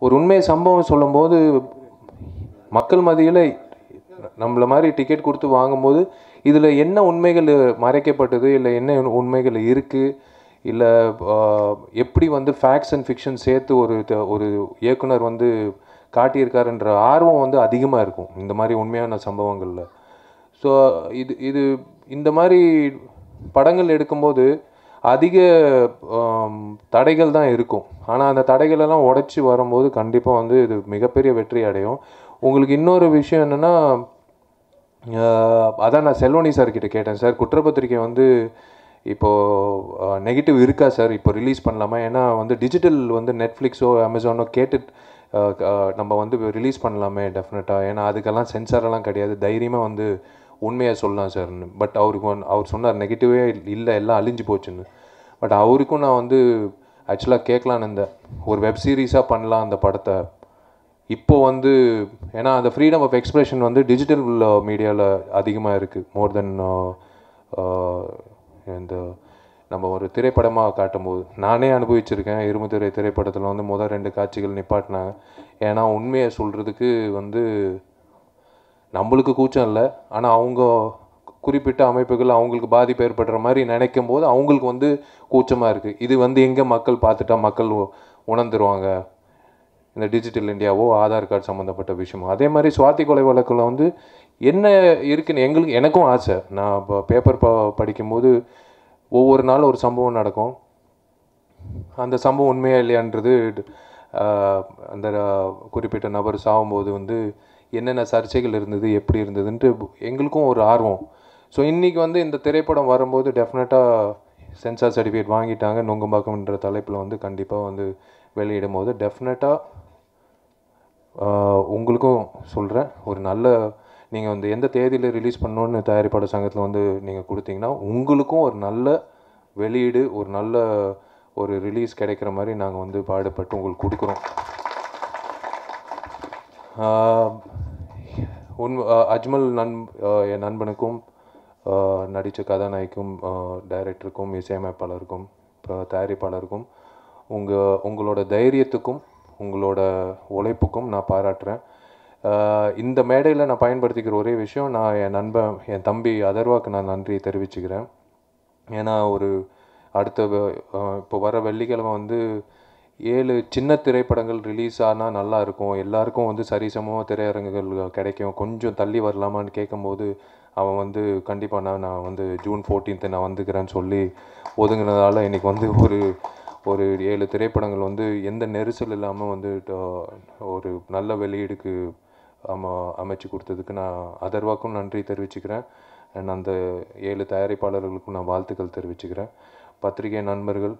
ஒரு உண்மை சம்பவம் சொல்லும்போது மக்கள் மத்தியில் நம்மள மாதிரி டிக்கெட் கொடுத்து வாங்கும்போது இதில் என்ன உண்மைகள் மறைக்கப்பட்டது இல்லை என்ன உண்மைகள் இருக்குது இல்லை எப்படி வந்து ஃபேக்ட்ஸ் அண்ட் ஃபிக்ஷன் சேர்த்து ஒரு த- ஒரு இயக்குனர் வந்து காட்டியிருக்காருன்ற ஆர்வம் வந்து அதிகமாக இருக்கும் இந்த மாதிரி உண்மையான சம்பவங்களில் ஸோ இது இது இந்த மாதிரி படங்கள் எடுக்கும்போது அதிக ஆம், தடைகள் தான் இருக்கும் ஆனால் அந்த தடைகள் எல்லாம் உடைச்சி வரும்போது கண்டிப்பாக வந்து இது மிகப்பெரிய வெற்றி அடையும் உங்களுக்கு இன்னொரு விஷயம் என்னென்னா அதான் நான் செல்வனி சார் கிட்ட கேட்டேன் சார் குற்றப்பத்திரிக்கை வந்து இப்போது நெகட்டிவ் இருக்கா சார் இப்போ ரிலீஸ் பண்ணலாமா ஏன்னா வந்து டிஜிட்டல் வந்து நெட்ஃப்ளிக்ஸோ அமேசானோ கேட்டு அஹ், அஹ், நம்ம வந்து ரிலீஸ் பண்ணலாமே டெஃபினட்டாக ஏன்னா அதுக்கெல்லாம் சென்சாரெல்லாம் கிடையாது தைரியமாக வந்து உண்மையை சொல்லலாம் சார்னு பட் அவருக்கு வந்து- அவர் சொன்னார் நெகட்டிவே இல்லை எல்லாம் அழிஞ்சு போச்சுன்னு பட் அவருக்கும் நான் வந்து ஆக்சுவலாக கேட்கலான்னு இருந்தேன் ஒரு வெப் சீரிஸாக பண்ணலாம் அந்த படத்தை இப்போ வந்து ஏன்னா அந்த ஃப்ரீடம் ஆஃப் எக்ஸ்பிரஷன் வந்து டிஜிட்டல் மீடியாவில் அதிகமாக இருக்குது மோர் தென் இந்த நம்ம ஒரு திரைப்படமாக காட்டும்போது நானே அனுபவிச்சிருக்கேன் இருமுத்திரை திரைப்படத்தில் வந்து முதல் ரெண்டு காட்சிகள் நிப்பாட்டினாங்க ஏன்னா உண்மையை சொல்கிறதுக்கு வந்து நம்மளுக்கு கூச்சம் இல்லை ஆனால் அவங்க குறிப்பிட்ட அமைப்புகள் அவங்களுக்கு பாதிப்பு ஏற்படுற மாதிரி நினைக்கும் போது அவங்களுக்கு வந்து கூச்சமாக இருக்குது இது வந்து எங்கே மக்கள் பார்த்துட்டா மக்கள் உ- உணர்ந்துருவாங்க இந்த டிஜிட்டல் இந்தியாவோ ஆதார் கார்டு சம்மந்தப்பட்ட விஷயமோ அதே மாதிரி சுவாதி கொலை வழக்கில் வந்து என்ன இருக்குன்னு எங்களுக்கு எனக்கும் ஆசை நான் இப்போ பேப்பர் ப படிக்கும்போது ஒவ்வொரு நாளும் ஒரு சம்பவம் நடக்கும் அந்த சம்பவம் உண்மையா இல்லையான்றது ஆஹ், அந்த ஆஹ், குறிப்பிட்ட நபர் சாகும்போது வந்து என்னென்ன சர்ச்சைகள் இருந்தது எப்படி இருந்ததுன்ட்டு எங்களுக்கும் ஒரு ஆர்வம் ஸோ இன்றைக்கி வந்து இந்த திரைப்படம் வரும்போது டெஃபினட்டாக சென்சார் சர்டிஃபிகேட் வாங்கிட்டாங்க நுங்கம்பாக்கம்ன்ற தலைப்பில் வந்து கண்டிப்பாக வந்து வெளியிடும் போது டெஃபினட்டாக உங்களுக்கும் சொல்கிறேன் ஒரு நல்ல நீங்கள் வந்து எந்த தேதியில் ரிலீஸ் பண்ணணுன்னு தயாரிப்பாளர் சங்கத்தில் வந்து நீங்கள் கொடுத்தீங்கன்னா உங்களுக்கும் ஒரு நல்ல வெளியீடு ஒரு நல்ல ஒரு ரிலீஸ் கிடைக்கிற மாதிரி நாங்கள் வந்து பாடுபட்டு உங்களுக்கு கொடுக்குறோம் ஆஹ் உன் ஆஹ் அஜ்மல் நண் ஆஹ் என் நண்பனுக்கும் நடித்த கதாநாயக்கும் டைரக்டருக்கும் இசையமைப்பாளருக்கும் அப்புறம் தயாரிப்பாளருக்கும் உங்கள் உங்களோட தைரியத்துக்கும் உங்களோட உழைப்புக்கும் நான் பாராட்டுறேன் ஆஹ் இந்த மேடையில் நான் பயன்படுத்திக்கிற ஒரே விஷயம் நான் என் நண்பன் என் தம்பி அதர்வாக்கு நான் நன்றி தெரிவிச்சுக்கிறேன் ஏன்னா ஒரு அடுத்த வ- அஹ் இப்போ வர வெள்ளிக்கிழமை வந்து ஏழு சின்ன திரைப்படங்கள் ரிலீஸ் ஆனால் நல்லா இருக்கும் எல்லாருக்கும் வந்து சரிசமமாக திரையரங்குகள் கிடைக்கும் கொஞ்சம் தள்ளி வரலாமான்னு கேட்கும்போது அவன் வந்து கண்டிப்பாக நான் நான் வந்து ஜூன் 14th நான் வந்துக்கிறேன்னு சொல்லி ஒதுங்கினதால இன்னைக்கு வந்து ஒரு ஒரு ஏழு திரைப்படங்கள் வந்து எந்த நெரிசல் இல்லாமல் வந்து ட- ஒரு நல்ல வெளியீடுக்கு அம அமைச்சு கொடுத்ததுக்கு நான் அதர்வாக்கும் நன்றி தெரிவிச்சுக்கிறேன் அண்ட் அந்த ஏழு தயாரிப்பாளர்களுக்கும் நான் வாழ்த்துக்கள் தெரிவிச்சுக்கிறேன் பத்திரிகை நண்பர்கள்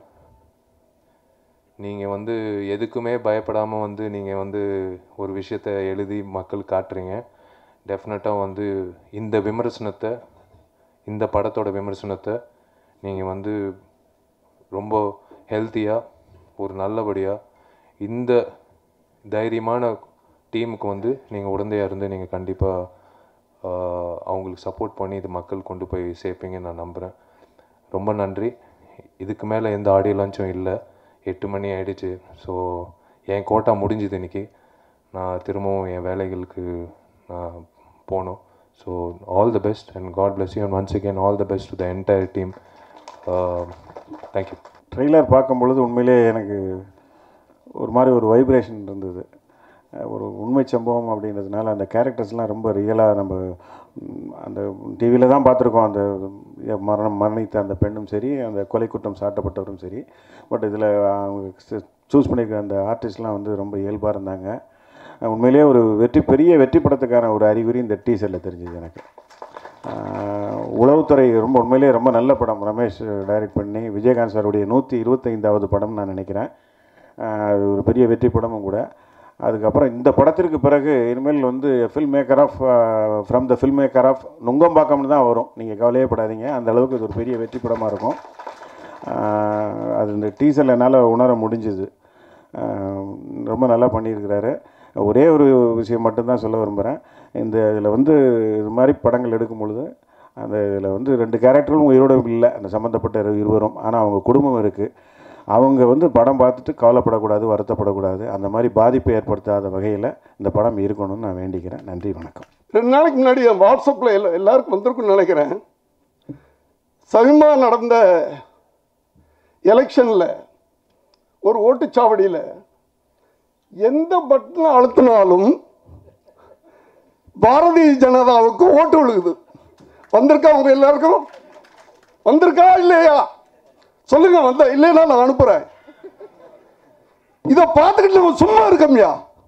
நீங்கள் வந்து எதுக்குமே பயப்படாமல் வந்து நீங்கள் வந்து ஒரு விஷயத்தை எழுதி மக்கள் காட்டுறீங்க டெஃபினட்டாக வந்து இந்த விமர்சனத்தை இந்த படத்தோட விமர்சனத்தை நீங்கள் வந்து ரொம்ப ஹெல்த்தியாக ஒரு நல்லபடியாக இந்த தைரியமான டீமுக்கு வந்து நீங்கள் உடந்தையாக இருந்து நீங்கள் கண்டிப்பாக அவங்களுக்கு சப்போர்ட் பண்ணி இது மக்கள் கொண்டு போய் சேர்ப்பீங்கன்னு நான் நம்புகிறேன் ரொம்ப நன்றி இதுக்கு மேலே எந்த ஆடியோ லான்ச்சும் இல்லை எட்டு மணி ஆயிடுச்சு ஸோ என் கோட்டா முடிஞ்சுது இன்னைக்கு நான் திரும்பவும் என் வேலைகளுக்கு நான் போகணும் so all the best and god bless you and once again all the best to the entire team thank you trailer பார்க்கும் பொழுது உண்மையிலே எனக்கு ஒரு மாதிரி ஒரு வைப்ரேஷன் இருந்தது அஹ் ஒரு உண்மை சம்பவம் அப்படின்றதுனால அந்த கேரக்டர்ஸ்லாம் ரொம்ப ரியலாக நம்ம ம், அந்த டிவியில் தான் பார்த்துருக்கோம் அந்த மரணம் மரணித்த அந்த பெண்ணும் சரி அந்த கொலை குற்றம் சாட்டப்பட்டவரும் சரி பட் இதில் அவங்க சூஸ் பண்ணியிருக்க அந்த ஆர்டிஸ்ட்லாம் வந்து ரொம்ப இயல்பாக இருந்தாங்க அஹ் உண்மையிலேயே ஒரு வெற்றி பெரிய வெற்றி படத்துக்கான ஒரு அறிகுறி இந்த டீசரில் தெரிஞ்சது எனக்கு ஆஹ் உளவுத்துறை ரொம்ப உண்மையிலேயே ரொம்ப நல்ல படம் ரமேஷ் டைரக்ட் பண்ணி விஜயகாந்த் சாருடைய நூற்றி இருபத்தைந்தாவது படம் நான் நினைக்கிறேன் ஆஹ் அது ஒரு பெரிய வெற்றி படமும் கூட அதுக்கப்புறம் இந்த படத்திற்கு பிறகு இனிமேல் வந்து film maker of from the film maker of நுங்கம்பாக்கம்னு தான் வரும் நீங்கள் கவலையே படாதீங்க அந்த அளவுக்கு இது ஒரு பெரிய வெற்றி படமாக இருக்கும் ஆஹ் அது இந்த டீசரில் என்னால் உணர முடிஞ்சுது ஆஹ் ரொம்ப நல்லா பண்ணியிருக்கிறாரு ஒரே ஒரு விஷயம் மட்டும்தான் சொல்ல விரும்புகிறேன் இந்த இதில் வந்து இது மாதிரி படங்கள் எடுக்கும் பொழுது அந்த இதில் வந்து ரெண்டு கேரக்டரும் உயிரோட இல்லை அந்த சம்மந்தப்பட்ட இருவரும் ஆனால் அவங்க குடும்பம் இருக்குது அவங்க வந்து படம் பார்த்துட்டு கவலைப்படக்கூடாது வருத்தப்படக்கூடாது அந்த மாதிரி பாதிப்பை ஏற்படுத்தாத வகையில் இந்த படம் இருக்கணும்னு நான் வேண்டிக்கிறேன் நன்றி வணக்கம் ரெண்டு நாளைக்கு முன்னாடி என் வாட்ஸ்அப்பில் எல்லா எல்லாருக்கும் வந்திருக்குன்னு நினைக்கிறேன் சமீபமா நடந்த எலெக்ஷனில் ஒரு ஓட்டுச்சாவடியில் எந்த பட்டனை அழுத்தினாலும் பாரதிய ஜனதாவுக்கு ஓட்டு விழுகுது வந்திருக்கா அவங்க எல்லாருக்கும் வந்திருக்கா இல்லையா சொல்லுங்க வந்த இல்லைன்னா நான் அனுப்புறேன் இதை பார்த்துக்கிட்டு நம்ம சும்மா இருக்கோம்யா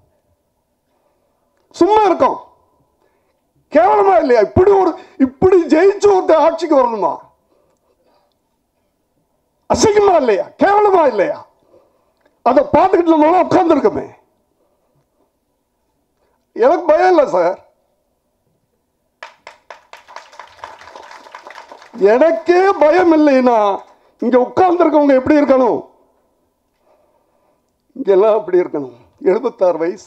சும்மா இருக்கோம் கேவலமா இல்லையா இப்படி ஒரு இப்படி ஜெயிச்சு ஒருத்தர் ஆட்சிக்கு வரணுமா அசிங்கமா இல்லையா கேவலமா இல்லையா அதை பார்த்துக்கிட்டு நம்ம உட்கார்ந்துருக்கோமே எனக்கு பயம் இல்லை சார் எனக்கே பயம் இல்லைன்னா இங்க உட்கார்ந்துருக்கவங்க எப்படி இருக்கணும் இங்கெல்லாம் அப்படி இருக்கணும் எழுபத்தாறு வயசு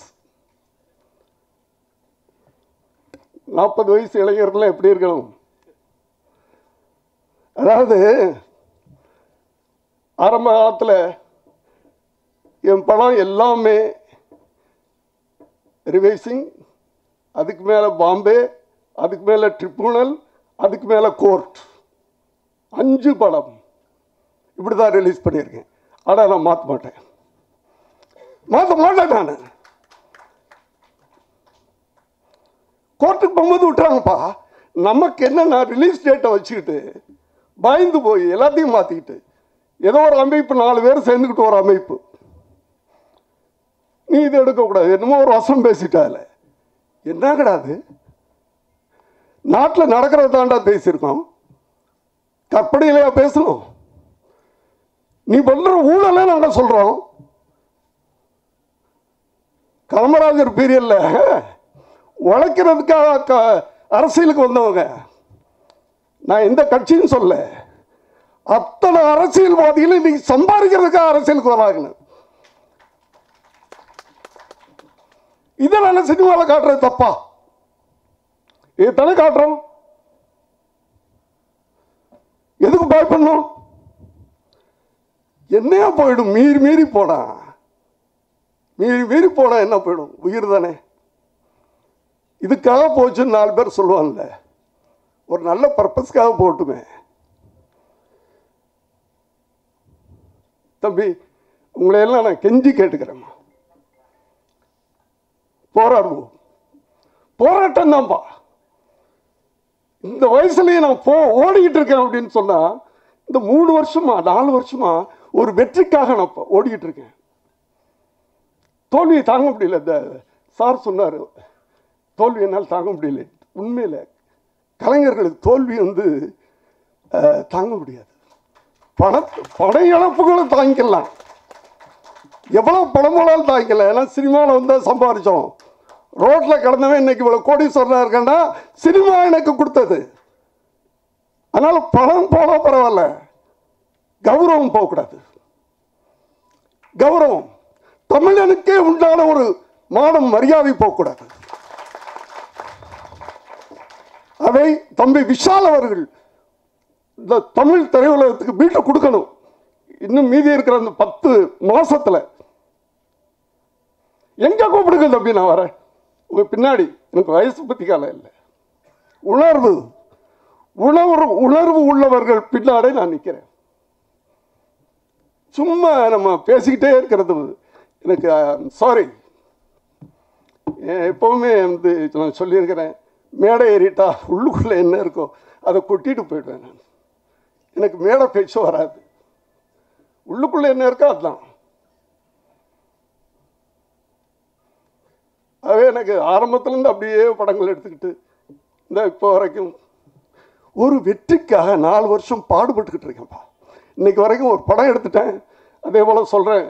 நாற்பது வயசு இளைஞர்கள்லாம் எப்படி இருக்கணும் அதாவது ஆரம்ப காலத்தில் என் படம் எல்லாமே ரிவைசிங் அதுக்கு மேலே பாம்பே அதுக்கு மேலே ட்ரிபுனல் அதுக்கு மேலே கோர்ட் அஞ்சு படம் இப்படி தான் ரிலீஸ் பண்ணியிருக்கேன் ஆனால் நான் மாற்ற மாட்டேன் மாற்ற மாட்டேன் நான் கோர்ட்டுக்கு போகும்போது விட்டுறாங்கப்பா நமக்கு என்னன்னா ரிலீஸ் டேட்டை வச்சுக்கிட்டு பயந்து போய் எல்லாத்தையும் மாற்றிக்கிட்டு ஏதோ ஒரு அமைப்பு நாலு பேர் சேர்ந்துக்கிட்டு ஒரு அமைப்பு நீ இது எடுக்கக்கூடாது என்னமோ ஒரு வசம் பேசிட்டால என்ன கிடையாது நாட்டில் நடக்கிறத தாண்டா பேசியிருக்கோம் கற்பனையிலையா பேசணும் நீ பண்ற ஊழலை நாங்கள் சொல்றோம் காமராஜர் பீரியட்ல உழைக்கிறதுக்காக க- அரசியலுக்கு வந்தவங்க நான் எந்த கட்சின்னு சொல்ல அத்தனை அரசியல்வாதிகளும் இன்னைக்கு சம்பாதிக்கிறதுக்காக அரசியலுக்கு வராங்க இதனால சினிமாவில் காட்டுறது தப்பா இது தானே காட்டுறோம் எதுக்கு பயப்படணும் என்னையா போயிடும் மீறி மீறி போனா மீறி மீறி போனா என்ன போயிடும் உயிர் தானே இதுக்காக போச்சுன்னு நாலு பேர் சொல்லுவாங்கல்ல ஒரு நல்ல பர்பஸ்க்காக போட்டுமே தம்பி உங்களை எல்லாம் நான் கெஞ்சி கேட்டுக்கிறேம்மா போராடுவோம் போராட்டம் தான்ப்பா இந்த வயசுலயே நான் போ ஓடிக்கிட்டு இருக்கேன் அப்படின்னு சொன்னா இந்த மூணு வருஷமா நாலு வருஷமா ஒரு வெற்றிக்காக நான் இப்ப ஓடிக்கிட்டு இருக்கேன் தோல்வியை தாங்க முடியல இந்த சார் சொன்னார் தோல்வி என்னால் தாங்க முடியல உண்மையில் கலைஞர்களுக்கு தோல்வி வந்து அஹ், தாங்க முடியாது பண பண இழப்புகளும் தாங்கிக்கலாம் எவ்வளோ பணம் போனாலும் தாங்கிக்கலாம் ஏன்னா சினிமாவில் வந்து சம்பாதிச்சோம் ரோட்டில் கிடந்தவன் இன்னைக்கு இவ்வளோ கோடீஸ்வரனாக இருக்கேன்னா சினிமா எனக்கு கொடுத்தது அதனால் பணம் போனால் பரவாயில்ல கௌரவம் போகக்கூடாது கௌரவம் தமிழனுக்கே உண்டான ஒரு மானம் மரியாதை போகக்கூடாது அதை தம்பி விஷால் அவர்கள் இந்த தமிழ் திரையுலகத்துக்கு மீட்டு கொடுக்கணும் இன்னும் மீதி இருக்கிற அந்த பத்து மாசத்துல எங்க கூப்பிடுங்க தம்பி நான் வரேன் உங்க பின்னாடி எனக்கு வயசு பத்தி காலம் இல்லை உணர்வு உணர்வு உணர்வு உள்ளவர்கள் பின்னாடி நான் நிற்கிறேன் சும்மா நம்ம பேசிக்கிட்டே இருக்கிறது எனக்கு சாரி எப்பவுமே வந்து நான் சொல்லியிருக்கிறேன் மேடை ஏறிட்டா உள்ளுக்குள்ளே என்ன இருக்கோ அதை கொட்டிட்டு போயிடுவேன் நான் எனக்கு மேடை பேச்சு வராது உள்ளுக்குள்ளே என்ன இருக்கோ அதுதான் அதே எனக்கு ஆரம்பத்துலேருந்து அப்படியே படங்கள் எடுத்துக்கிட்டு இந்த இப்போ வரைக்கும் ஒரு வெற்றிக்காக நாலு வருஷம் பாடுபட்டுக்கிட்டு இருக்கேன்ப்பா இன்னைக்கு வரைக்கும் ஒரு படம் எடுத்துட்டேன் அதே போல் சொல்கிறேன்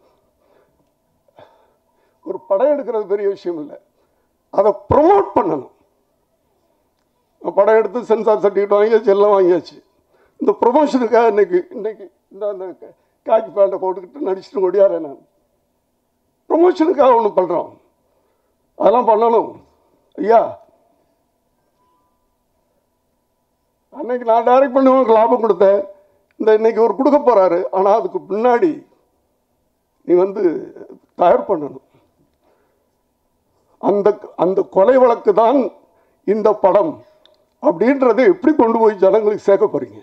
ஒரு படம் எடுக்கிறது பெரிய விஷயம் இல்லை அதை ப்ரொமோட் பண்ணணும் நான் படம் எடுத்து சென்சார் சர்டிஃபிகேட் வாங்கியாச்சு எல்லாம் வாங்கியாச்சு இந்த ப்ரொமோஷனுக்காக இன்னைக்கு இன்னைக்கு இந்த அந்த க- காக்கி பேண்ட்டை போட்டுக்கிட்டு நடிச்சுட்டு ஓடியாரேன் நான் ப்ரொமோஷனுக்காக ஒன்று பண்ணுறோம் அதெல்லாம் பண்ணணும் ஐயா அன்னைக்கு நான் டைரக்ட் பண்ணி உனக்கு லாபம் கொடுத்தேன் இந்த இன்னைக்கு ஒரு கொடுக்க போகிறாரு ஆனால் அதுக்கு முன்னாடி நீ வந்து தயார் பண்ணணும் அந்த அந்த கொலை வழக்கு தான் இந்த படம் அப்படின்றத எப்படி கொண்டு போய் ஜனங்களுக்கு சேர்க்க போறீங்க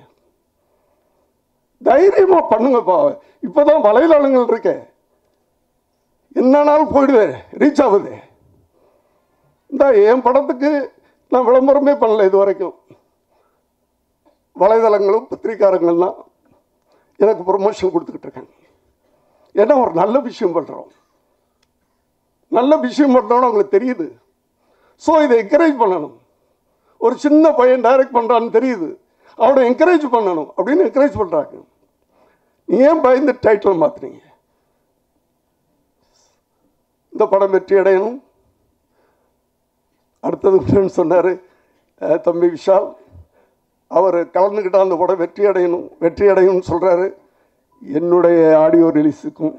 தைரியமா பண்ணுங்கப்பா இப்போதான் வலைதளங்கள் இருக்கே என்னன்னாலும் போயிடுது ரீச் ஆகுது இந்த என் படத்துக்கு நான் விளம்பரமே பண்ணல இது வரைக்கும் வலைதளங்களும் பத்திரிக்காரங்கள் தான் எனக்கு ப்ரொமோஷன் கொடுத்துக்கிட்டு இருக்காங்க ஏன்னா ஒரு நல்ல விஷயம் பண்ணுறோம் நல்ல விஷயம் பண்ணுறோம்னு அவங்களுக்கு தெரியுது ஸோ இதை என்கரேஜ் பண்ணணும் ஒரு சின்ன பையன் டைரக்ட் பண்ணுறான்னு தெரியுது அவனை என்கரேஜ் பண்ணணும் அப்படின்னு என்கரேஜ் பண்ணுறாங்க நீ ஏன் பயந்து டைட்டில் மாற்றுறீங்க இந்த படம் வெற்றி அடையணும் அடுத்தது ஃப்ரெண்ட் சொன்னார் தம்பி விஷால் அவர் கலந்துக்கிட்ட அந்த படம் வெற்றி அடையணும் வெற்றி அடையணும்னு சொல்கிறாரு என்னுடைய ஆடியோ ரிலீஸுக்கும்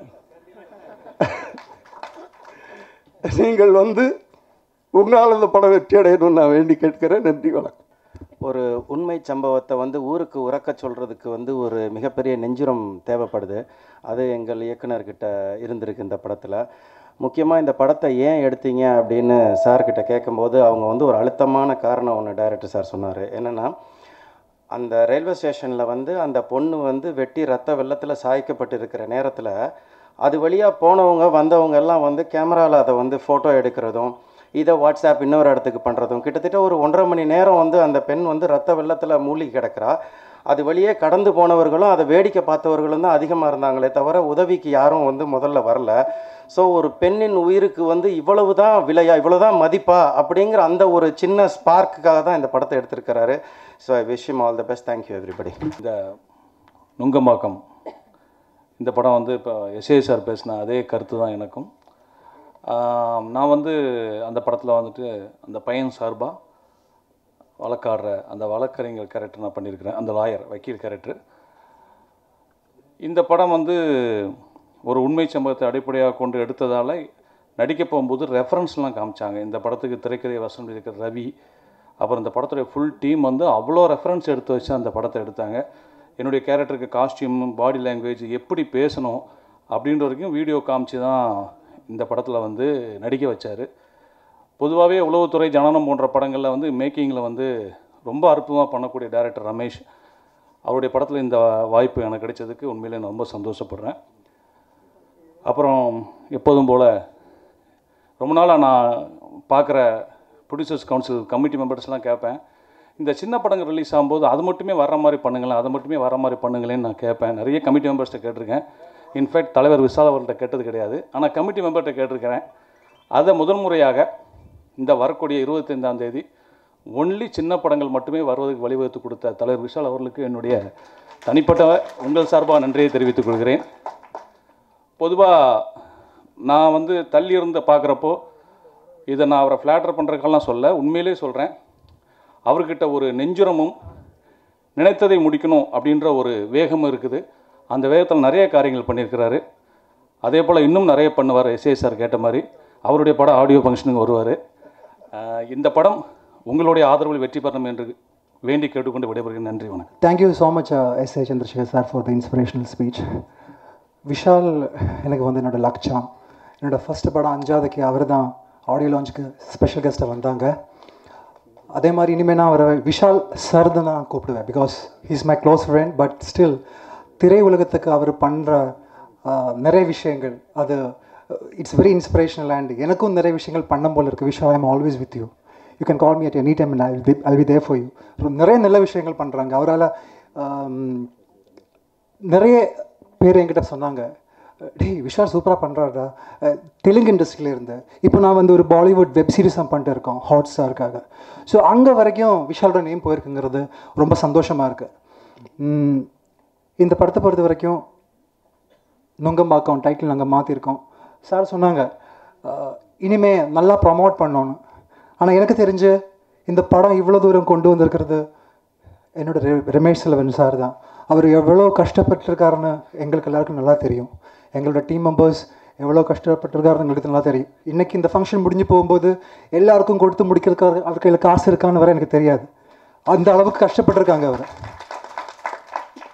நீங்கள் வந்து உங்களால் இந்த படம் வெற்றி அடையணும்னு நான் வேண்டி கேட்கிறேன் நன்றி வணக்கம் ஒரு உண்மை சம்பவத்தை வந்து ஊருக்கு உறக்க சொல்கிறதுக்கு வந்து ஒரு மிகப்பெரிய நெஞ்சுரம் தேவைப்படுது அது எங்கள் இயக்குனர்கிட்ட இருந்திருக்கு இந்த படத்தில் முக்கியமாக இந்த படத்தை ஏன் எடுத்தீங்க அப்படின்னு சார்கிட்ட கேட்கும்போது அவங்க வந்து ஒரு அழுத்தமான காரணம் ஒன்று டைரக்டர் சார் சொன்னார் என்னென்னா அந்த ரயில்வே ஸ்டேஷனில் வந்து அந்த பொண்ணு வந்து வெட்டி ரத்த வெள்ளத்தில் சாய்க்கப்பட்டிருக்கிற நேரத்தில் அது வழியாக போனவங்க வந்தவங்க எல்லாம் வந்து கேமராவில் அதை வந்து ஃபோட்டோ எடுக்கிறதும் இதை வாட்ஸ்அப் இன்னொரு இடத்துக்கு பண்ணுறதும் கிட்டத்தட்ட ஒரு ஒன்றரை மணி நேரம் வந்து அந்த பெண் வந்து ரத்த வெள்ளத்தில் மூழ்கி கிடக்கிறா அது வழியே கடந்து போனவர்களும் அதை வேடிக்கை பார்த்தவர்களும் தான் அதிகமாக இருந்தாங்களே தவிர உதவிக்கு யாரும் வந்து முதல்ல வரல ஸோ ஒரு பெண்ணின் உயிருக்கு வந்து இவ்வளவு தான் விலையா இவ்வளவு தான் மதிப்பா அப்படிங்கிற அந்த ஒரு சின்ன ஸ்பார்க்குக்காக தான் இந்த படத்தை எடுத்திருக்கிறாரு so I wish all the best thank you everybody இந்த நுங்கம்பாக்கம் இந்த படம் வந்து இப்போ எஸ்ஏ சார் பேசின அதே கருத்து தான் எனக்கும் ஆம், நான் வந்து அந்த படத்தில் வந்துட்டு அந்த பையன் சார்பாக வழக்காடுற அந்த வழக்கறிஞர் கேரக்டர் நான் பண்ணியிருக்கிறேன் அந்த லாயர் வக்கீல் கேரக்டர் இந்த படம் வந்து ஒரு உண்மை சம்பவத்தை அடிப்படையாக கொண்டு எடுத்ததால் நடிக்க போகும்போது ரெஃபரன்ஸ்லாம் காமிச்சாங்க இந்த படத்துக்கு திரைக்கதை வசனம் இருக்கிற ரவி அப்புறம் இந்த படத்துடைய ஃபுல் டீம் வந்து அவ்வளோ ரெஃபரன்ஸ் எடுத்து வச்சு அந்த படத்தை எடுத்தாங்க என்னுடைய கேரக்டருக்கு காஸ்டியூம் பாடி லாங்குவேஜ் எப்படி பேசணும் அப்படின்ற வரைக்கும் வீடியோ காமிச்சு தான் இந்த படத்தில் வந்து நடிக்க வச்சார் பொதுவாகவே உளவுத்துறை ஜனனம் போன்ற படங்களில் வந்து மேக்கிங்கில் வந்து ரொம்ப அற்புதமாக பண்ணக்கூடிய டைரக்டர் ரமேஷ் அவருடைய படத்தில் இந்த வாய்ப்பு எனக்கு கிடைச்சதுக்கு உண்மையிலே நான் ரொம்ப சந்தோஷப்படுறேன் அப்புறம் எப்போதும் போல் ரொம்ப நாளாக நான் பார்க்குற ப்ரொடியூசர்ஸ் கவுன்சில் கமிட்டி மெம்பர்ஸ்லாம் கேட்பேன் இந்த சின்ன படங்கள் ரிலீஸ் ஆகும்போது அது மட்டுமே வர மாதிரி பண்ணுங்களேன் அதை மட்டுமே வர மாதிரி பண்ணுங்களேன்னு நான் கேட்பேன் நிறைய கமிட்டி மெம்பர்ஸ்கிட்ட கேட்டிருக்கேன் இன்ஃபேக்ட் தலைவர் விசால் அவர்கள்ட்ட கேட்டது கிடையாது ஆனால் கமிட்டி மெம்பர்கிட்ட கேட்டிருக்கிறேன் அதை முதல் முறையாக இந்த வரக்கூடிய இருபத்தைந்தாம் தேதி ஒன்லி சின்ன படங்கள் மட்டுமே வருவதற்கு வழிவகுத்து கொடுத்த தலைவர் விஷால் அவர்களுக்கு என்னுடைய தனிப்பட்ட உங்கள் சார்பாக நன்றியை தெரிவித்துக் கொள்கிறேன் பொதுவாக நான் வந்து தள்ளி இருந்து பார்க்குறப்போ இதை நான் அவரை ஃப்ளாட்டர் பண்ணுறதுக்கெல்லாம் சொல்ல உண்மையிலே சொல்கிறேன் அவர்கிட்ட ஒரு நெஞ்சுரமும் நினைத்ததை முடிக்கணும் அப்படின்ற ஒரு வேகம் இருக்குது அந்த வேகத்தில் நிறைய காரியங்கள் பண்ணியிருக்கிறாரு அதே போல் இன்னும் நிறைய பண்ணுவார் எஸ்ஏ சார் கேட்ட மாதிரி அவருடைய படம் ஆடியோ ஃபங்க்ஷனுக்கு வருவார் இந்த படம் உங்களுடைய ஆதரவில் வெற்றி பெறணும் என்று வேண்டி கேட்டுக்கொண்டு விடைபெறுகிறேன் நன்றி வணக்கம் Thank you so much, uh, S.A. Chandrasekhar sir, for the inspirational speech. Vishal எனக்கு வந்து என்னோட லக்ஷம் என்னோட ஃபர்ஸ்ட் படம் அஞ்சாவதுக்கு அவர் தான் ஆடியோ லான்ச்சுக்கு ஸ்பெஷல் கெஸ்ட்டாக வந்தாங்க அதே மாதிரி இனிமேல் நான் அவரை விஷால் சார் தான் நான் கூப்பிடுவேன் because he's my close friend but still திரை உலகத்துக்கு அவர் பண்ணுற நிறைய விஷயங்கள் அது இட்ஸ் வெரி இன்ஸ்பிரேஷனல் அண்ட் எனக்கும் நிறைய விஷயங்கள் பண்ணும் போல இருக்குது Vishal I'm always with you you can call me at any time and I will I will there for you நிறைய நல்ல விஷயங்கள் பண்ணுறாங்க அவரால் நிறைய பேர் என்கிட்ட சொன்னாங்க டேய் விஷால் சூப்பராக பண்ணுறாருடா தெலுங்கு இண்டஸ்ட்ரியில் இருந்தேன் இப்போ நான் வந்து ஒரு பாலிவுட் வெப் சீரிஸாக பண்ணிட்டு இருக்கோம் ஹாட் ஸ்டாருக்காக ஸோ அங்கே வரைக்கும் விஷாலோட நேம் போயிருக்குங்கிறது ரொம்ப சந்தோஷமாக இருக்குது இந்த படத்தை பொறுத்த வரைக்கும் நுங்கம்பாக்கம் டைட்டில் நாங்கள் மாற்றிருக்கோம் சார் சொன்னாங்க அஹ், இனிமே நல்லா ப்ரமோட் பண்ணணும் ஆனால் எனக்கு தெரிஞ்சு இந்த படம் இவ்வளோ தூரம் கொண்டு வந்திருக்கிறது என்னோட ரெ- ரமேஷ் செல்வன் சார் தான் அவர் எவ்வளோ கஷ்டப்பட்டிருக்காருன்னு எங்களுக்கு எல்லாருக்கும் நல்லா தெரியும் எங்களோட டீம் மெம்பர்ஸ் எவ்வளோ கஷ்டப்பட்டிருக்காருன்னு எங்களுக்கு நல்லா தெரியும் இன்னைக்கு இந்த ஃபங்க்ஷன் முடிஞ்சு போகும்போது எல்லாருக்கும் கொடுத்து முடிக்கிறதுக்காக அவர் கையில் காசு இருக்கான்னு வர எனக்கு தெரியாது அந்த அளவுக்கு கஷ்டப்பட்டிருக்காங்க அவர்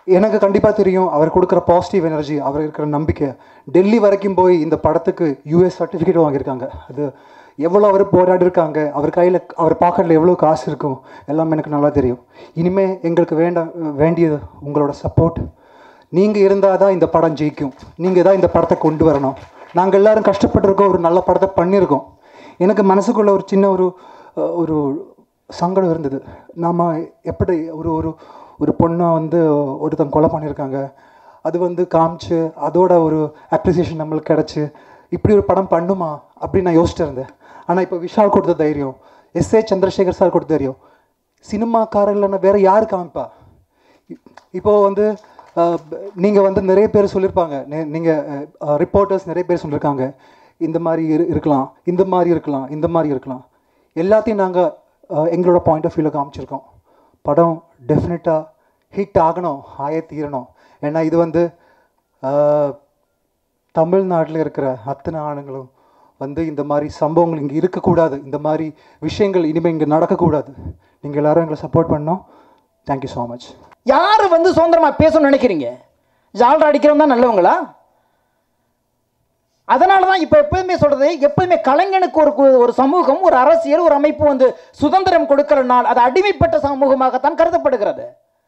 எனக்கு கண்டிப்பாக தெரியும் அவர் கொடுக்குற பாசிட்டிவ் எனர்ஜி அவர் இருக்கிற நம்பிக்கை டெல்லி வரைக்கும் போய் இந்த படத்துக்கு யூஎஸ் சர்டிஃபிகேட் வாங்கியிருக்காங்க அது எவ்வளோ அவர் போராடி இருக்காங்க அவர் கையில் அவர் பாக்கெட்டில் எவ்வளோ காசு இருக்கும் எல்லாம் எனக்கு நல்லா தெரியும் இனிமே எங்களுக்கு வேண்ட வேண்டியது உங்களோட சப்போர்ட் நீங்கள் இருந்தால் தான் இந்த படம் ஜெயிக்கும் நீங்கள் தான் இந்த படத்தை கொண்டு வரணும் நாங்கள் எல்லாரும் கஷ்டப்பட்டிருக்கோம் ஒரு நல்ல படத்தை பண்ணியிருக்கோம் எனக்கு மனசுக்குள்ள ஒரு சின்ன ஒரு அஹ், ஒரு சங்கடம் இருந்தது நாம எப்படி ஒரு ஒரு ஒரு பொண்ணை வந்து ஒருத்தன் கொலை பண்ணியிருக்காங்க அது வந்து காமிச்சு அதோட ஒரு அப்ரிசியேஷன் நம்மளுக்கு கிடச்சி இப்படி ஒரு படம் பண்ணுமா அப்படின்னு நான் யோசிச்சுட்டு இருந்தேன் ஆனால் இப்போ விஷால் கொடுத்த தைரியம் எஸ் ஏ சந்திரசேகர் சார் கொடுத்த தைரியம் சினிமாக்காரர் இல்லைன்னா வேற யார் காமிப்பா இப்போ வந்து நீங்கள் வந்து நிறைய பேர் சொல்லியிருப்பாங்க நீங்கள் ரிப்போர்ட்டர்ஸ் நிறைய பேர் சொல்லியிருக்காங்க இந்த மாதிரி இரு இருக்கலாம் இந்த மாதிரி இருக்கலாம் இந்த மாதிரி இருக்கலாம் எல்லாத்தையும் நாங்கள் எங்களோட பாயிண்ட் ஆஃப் வியூவில் காமிச்சிருக்கோம் படம் டெஃபினட்டாக ஹிட் ஆகணும் ஆயே தீரணும் ஏன்னா இது வந்து அஹ், தமிழ்நாட்டில் இருக்கிற அத்தனை ஆணுங்களும் வந்து இந்த மாதிரி சம்பவங்கள் இங்கே இருக்கக்கூடாது இந்த மாதிரி விஷயங்கள் இனிமேல் இங்கே நடக்கக்கூடாது நீங்கள் எல்லாரும் எங்களை சப்போர்ட் பண்ணோம் தேங்க்யூ ஸோ மச் யார் வந்து சுதந்திரமா பேசணும்னு நினைக்கிறீங்க ஜால்ரா அடிக்கிறவங்க தான் நல்லவங்களா அதனால தான் இப்போ எப்போதுமே சொல்றது எப்போதுமே கலைஞனுக்கு ஒரு கு- ஒரு சமூகம் ஒரு அரசியல் ஒரு அமைப்பு வந்து சுதந்திரம் கொடுக்கிற நாள் அது அடிமைப்பட்ட சமூகமாகத்தான் கருதப்படுகிறது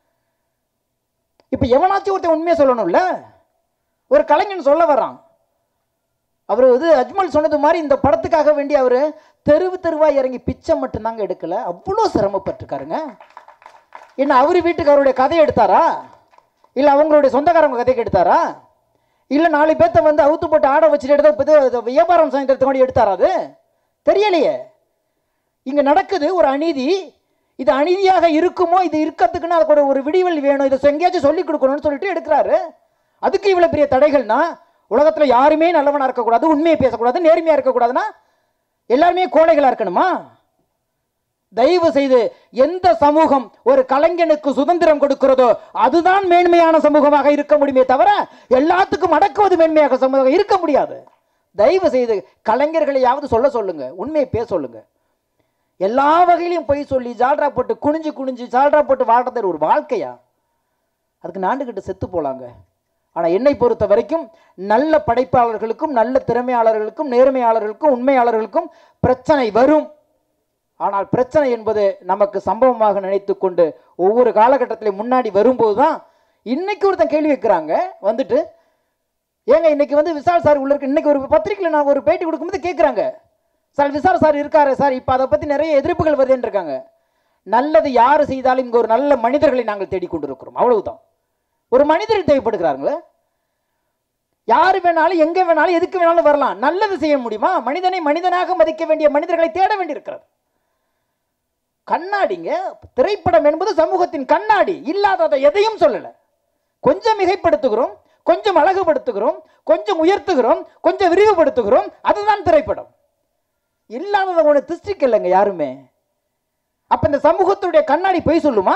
இப்போ எவனாச்சும் ஒருத்தன் உண்மையை சொல்லணும்ல ஒரு கலைஞன் சொல்ல வர்றான் அவர் வந்து அஜ்மல் சொன்னது மாதிரி இந்த படத்துக்காக வேண்டி அவர் தெருவு தெருவா இறங்கி பிச்சை மட்டும்தாங்க எடுக்கல அவ்வளோ சிரமப்பட்டிருக்காருங்க என்ன அவர் வீட்டுக்கு அவருடைய கதையை எடுத்தாரா இல்லை அவங்களுடைய சொந்தக்காரங்க கதைக்கு எடுத்தாரா இல்லை நாலு பேர்த்த வந்து அவுத்து போட்டு ஆட வச்சுட்டு எடுத்து இப்போ இது வியாபாரம் சாயந்தரத்தை கொண்டு எடுத்தாரா அது தெரியலையே இங்கே நடக்குது ஒரு அநீதி இது அநீதியாக இருக்குமோ இது இருக்கிறதுக்குன்னு அதுக்கு ஒரு- ஒரு விடிவெளி வேணும் இதை எங்கேயாச்சும் சொல்லி கொடுக்கணும்னு சொல்லிட்டு எடுக்கிறாரு அதுக்கு இவ்வளோ பெரிய தடைகள்னா உலகத்தில் யாருமே நல்லவனா இருக்கக்கூடாது உண்மையை பேசக்கூடாது நேர்மையாக இருக்கக்கூடாதுன்னா எல்லாருமே கோழைகளாக இருக்கணுமா தயவு செய்து எந்த சமூகம் ஒரு கலைஞனுக்கு சுதந்திரம் கொடுக்கிறதோ அதுதான் மேன்மையான சமூகமாக இருக்க முடியுமே தவிர எல்லாத்துக்கும் அடக்குவது மேன்மையாக சமூகம் இருக்க முடியாது தயவு செய்து கலைஞர்களையாவது சொல்ல சொல்லுங்க உண்மையை பேச சொல்லுங்க எல்லா வகையிலையும் பொய் சொல்லி ஜால்ரா போட்டு குனிஞ்சு குனிஞ்சு ஜால்ரா போட்டு வாழ்றது ஒரு வாழ்க்கையா அதுக்கு நாண்டுகிட்டு செத்து போலாங்க ஆனால் என்னை பொறுத்த வரைக்கும் நல்ல படைப்பாளர்களுக்கும் நல்ல திறமையாளர்களுக்கும் நேர்மையாளர்களுக்கும் உண்மையாளர்களுக்கும் பிரச்சனை வரும் ஆனால் பிரச்சனை என்பது நமக்கு சம்பவமாக நினைத்து கொண்டு ஒவ்வொரு காலகட்டத்திலும் முன்னாடி வரும்போது தான் இன்னைக்கு ஒருத்தன் கேள்வி வைக்கிறாங்க வந்துட்டு ஏங்க இன்னைக்கு வந்து விசால் சார் உள்ள இருக்கு இன்னைக்கு ஒரு பத்திரிக்கையில் நான் ஒரு பேட்டி கொடுக்கும்போது கேட்குறாங்க சார் விசால் சார் இருக்காரு சார் இப்போ அதை பற்றி நிறைய எதிர்ப்புகள் வருதுன்னு இருக்காங்க நல்லது யார் செய்தாலும் இங்கே ஒரு நல்ல மனிதர்களை நாங்கள் தேடிக்கொண்டிருக்கிறோம் அவ்வளவுதான் ஒரு மனிதர் தேவைப்படுகிறாங்களே யார் வேணாலும் எங்கே வேணாலும் எதுக்கு வேணாலும் வரலாம் நல்லது செய்ய முடியுமா மனிதனை மனிதனாக மதிக்க வேண்டிய மனிதர்களை தேட வேண்டியிருக்கிறது கண்ணாடிங்க திரைப்படம் என்பது சமூகத்தின் கண்ணாடி இல்லாததை எதையும் சொல்லல கொஞ்சம் மிகைப்படுத்துகிறோம் கொஞ்சம் அழகுபடுத்துகிறோம் கொஞ்சம் உயர்த்துகிறோம் கொஞ்சம் விரிவுபடுத்துகிறோம் அதுதான் திரைப்படம் இல்லாததை ஒன்று திருஷ்டிக்க இல்லைங்க யாருமே அப்ப இந்த சமூகத்துடைய கண்ணாடி பொய் சொல்லுமா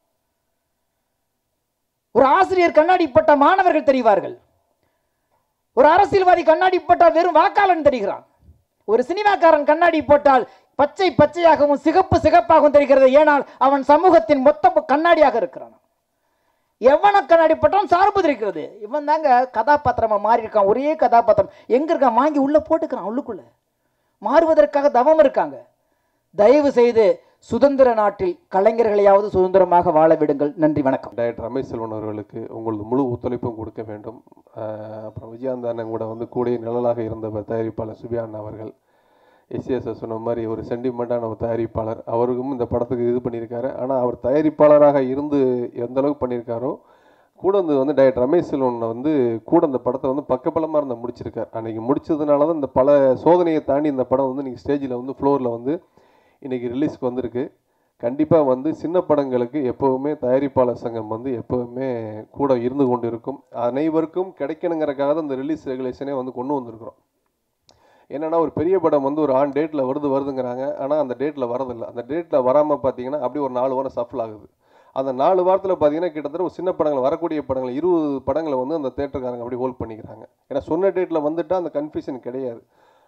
ஒரு ஆசிரியர் கண்ணாடி பட்ட மாணவர்கள் தெரிவார்கள் ஒரு அரசியல்வாதி கண்ணாடி போட்டால் வெறும் வாக்காளன் தெரிகிறான் ஒரு சினிமாக்காரன் கண்ணாடி போட்டால் பச்சை பச்சையாகவும் சிகப்பு சிகப்பாகவும் தெரிகிறது ஏனால் அவன் சமூகத்தின் மொத்த கண்ணாடியாக இருக்கிறான் எவன கண்ணாடி போட்டாலும் சார்பு தெரிகிறது இவன் தாங்க கதாபாத்திரமா மாறி இருக்கான் ஒரே கதாபாத்திரம் எங்க இருக்கான் வாங்கி உள்ள போட்டுக்கிறான் உள்ளுக்குள்ள மாறுவதற்காக தவம் இருக்காங்க தயவு செய்து சுதந்திர நாட்டில் கலைஞர்களையாவது சுதந்திரமாக வாழ விடுங்கள் நன்றி வணக்கம் டைரக்டர் ரமேஷ் செல்வன் அவர்களுக்கு உங்களது முழு ஒத்துழைப்பும் கொடுக்க வேண்டும் அஹ் அப்புறம் விஜயாந்த் அண்ணன் கூட வந்து கூடிய நிழலாக இருந்தவர் தயாரிப்பாளர் சுபியா அண்ணா அவர்கள் எஸ்சிஎஸ் சொன்ன மாதிரி ஒரு சென்டிமெண்ட்டான ஒரு தயாரிப்பாளர் அவருக்கும் இந்த படத்துக்கு இது பண்ணியிருக்காரு ஆனால் அவர் தயாரிப்பாளராக இருந்து எந்த அளவுக்கு பண்ணியிருக்காரோ கூட வந்து வந்து டைரக்டர் ரமேஷ் செல்வன் வந்து கூட இந்த படத்தை வந்து பக்கபலமாக இருந்த முடிச்சிருக்கார் அன்றைக்கி முடிச்சதுனால தான் இந்த பல சோதனையை தாண்டி இந்த படம் வந்து இன்றைக்கி ஸ்டேஜில் வந்து ஃப்ளோரில் வந்து இன்றைக்கி ரிலீஸ்க்கு வந்திருக்கு கண்டிப்பாக வந்து சின்ன படங்களுக்கு எப்போவுமே தயாரிப்பாளர் சங்கம் வந்து எப்போவுமே கூட இருந்து கொண்டு இருக்கும் அனைவருக்கும் கிடைக்கணுங்கிறக்காக தான் இந்த ரிலீஸ் ரெகுலேஷனே வந்து கொண்டு வந்திருக்கிறோம் என்னன்னா ஒரு பெரிய படம் வந்து ஒரு ஆன் டேட்டில் வருது வருதுங்கிறாங்க ஆனால் அந்த டேட்டில் வரதில்லை அந்த டேட்டில் வராமல் பார்த்தீங்கன்னா அப்படியே ஒரு நாலு வாரம் சஃபில் ஆகுது அந்த நாலு வாரத்தில் பார்த்தீங்கன்னா கிட்டத்தட்ட ஒரு சின்ன படங்கள் வரக்கூடிய படங்கள் இருபது படங்களை வந்து அந்த தேட்டருக்காரங்க அப்படியே ஹோல்ட் பண்ணிக்கிறாங்க ஏன்னா சொன்ன டேட்டில் வந்துட்டால் அந்த கன்ஃபியூஷன் கிடையாது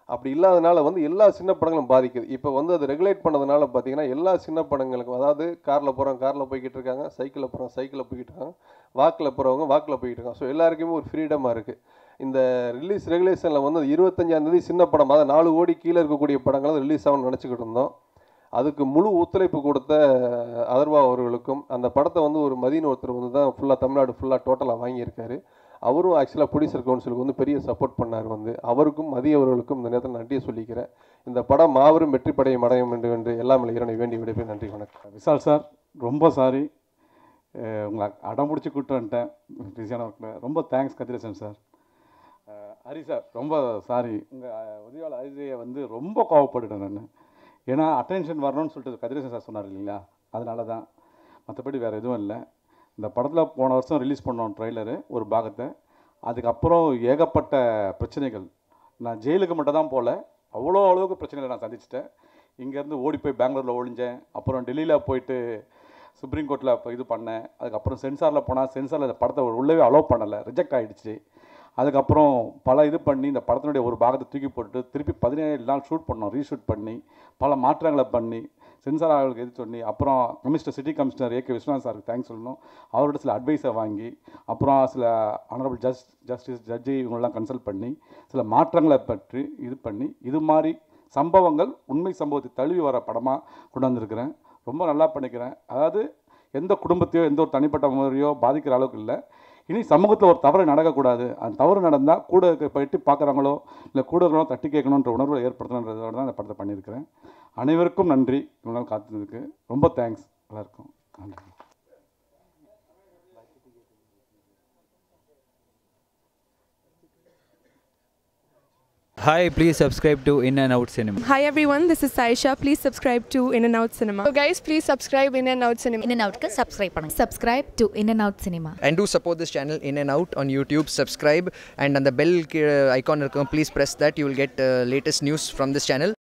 அப்படி இல்லாதனால வந்து எல்லா சின்ன படங்களும் பாதிக்குது இப்போ வந்து அது ரெகுலேட் பண்ணதுனால பார்த்தீங்கன்னா எல்லா சின்ன படங்களுக்கும் அதாவது காரில் போகிறவங்க காரில் போய்கிட்டு இருக்காங்க சைக்கிளில் போகிறவங்க சைக்கிளில் போய்கிட்டு இருக்காங்க வாக்கில் போகிறவங்க வாக்கில் போய்கிட்டு இருக்காங்க ஸோ எல்லாருக்குமே ஒரு ஃப்ரீடமாக இருக்குது இந்த ரிலீஸ் ரெகுலேஷனில் வந்து இருபத்தஞ்சாந்தேதி சின்ன படம் அதாவது நாலு கோடி கீழே இருக்கக்கூடிய படங்கள் ரிலீஸ் ஆகும்னு நினச்சிக்கிட்டு இருந்தோம் அதுக்கு முழு ஒத்துழைப்பு கொடுத்த அதர்வா அவர்களுக்கும் அந்த படத்தை வந்து ஒரு மதியின் ஒருத்தர் வந்து தான் ஃபுல்லாக தமிழ்நாடு ஃபுல்லாக டோட்டலாக வாங்கியிருக்காரு அவரும் ஆக்சுவலாக ப்ரொடியூசர் கவுன்சிலுக்கு வந்து பெரிய சப்போர்ட் பண்ணார் வந்து அவருக்கும் மதிய அவர்களுக்கும் இந்த நேரத்தில் நன்றியை சொல்லிக்கிறேன் இந்த படம் மாபெரும் வெற்றி படையும் அடையும் என்று என்று எல்லாம் இறைவனை வேண்டி விடைபெறும் நன்றி வணக்கம் விஷால் சார் ரொம்ப சாரி உங்களை அடம் பிடிச்சி கூப்பிட்டு வந்துட்டேன் பிஸியான ஒர்க்கில் ரொம்ப தேங்க்ஸ் கதிரேசன் சார் அஹ், ஹரி சார் ரொம்ப சாரி உங்கள் உதவியாளர் ஹரிஜயை வந்து ரொம்ப கோவப்பட்டுட்டேன் நான் ஏன்னா அட்டென்ஷன் வரணும்னு சொல்லிட்டு கதிரேசன் சார் சொன்னார் இல்லைங்களா அதனால தான் மற்றபடி வேறு எதுவும் இல்லை இந்த படத்தில் போன வருஷம் ரிலீஸ் பண்ணோம் ட்ரெய்லரு ஒரு பாகத்தை அதுக்கப்புறம் ஏகப்பட்ட பிரச்சனைகள் நான் ஜெயிலுக்கு மட்டும் தான் போகல அவ்வளோ அளவுக்கு பிரச்சனைகளை நான் சந்திச்சிட்டேன் இங்கேருந்து ஓடி போய் பெங்களூரில் ஒழிஞ்சேன் அப்புறம் டெல்லியில் போயிட்டு சுப்ரீம் கோர்ட்டில் இப்போ இது பண்ணேன் அதுக்கப்புறம் சென்சாரில் போனால் சென்சாரில் இந்த படத்தை உள்ளவே அலோவ் பண்ணலை ரிஜெக்ட் ஆகிடுச்சு அதுக்கப்புறம் பல இது பண்ணி இந்த படத்தினுடைய ஒரு பாகத்தை தூக்கி போட்டு திருப்பி பதினேழு நாள் ஷூட் பண்ணோம் ரீஷூட் பண்ணி பல மாற்றங்களை பண்ணி சென்சார் அவர்களுக்கு எது சொல்லி அப்புறம் commissioner city commissioner A K Viswanath சாருக்கு தேங்க்ஸ் சொல்லணும் அவரோட சில அட்வைஸை வாங்கி அப்புறம் சில ஆனரபிள் ஜஸ்ட் ஜஸ்டிஸ் ஜட்ஜி இவங்களெலாம் கன்சல்ட் பண்ணி சில மாற்றங்களை பற்றி இது பண்ணி இது மாதிரி சம்பவங்கள் உண்மை சம்பவத்தை தழுவி வர படமாக கொண்டு வந்திருக்கிறேன் ரொம்ப நல்லா பண்ணிக்கிறேன் அதாவது எந்த குடும்பத்தையோ எந்த ஒரு தனிப்பட்ட முறையோ பாதிக்கிற அளவுக்கு இல்லை இனி சமூகத்தில் ஒரு தவறு நடக்கக்கூடாது அந்த தவறு நடந்தால் கூட இருக்க போயிட்டு பார்க்குறாங்களோ இல்லை கூட இருக்கிறவங்களோ தட்டி கேட்கணுன்ற உணர்வை ஏற்படுத்தணுன்றதோட தான் இந்த படத்தை பண்ணியிருக்கிறேன் அனைவருக்கும் நன்றி இவ்வளோ நாள் காத்துனதுக்கு ரொம்ப தேங்க்ஸ் எல்லாருக்கும் நன்றி Hi, please subscribe to In and Out Cinema. Hi everyone, this is Saisha. Please subscribe to In and Out Cinema. So guys, please subscribe In and Out Cinema. In and Outக்கு subscribe பண்ணுங்க subscribe to In and Out Cinema and do support this channel in and out on youtube subscribe and on the bell uh, icon இருக்கும், please press that you will get uh, latest news from this channel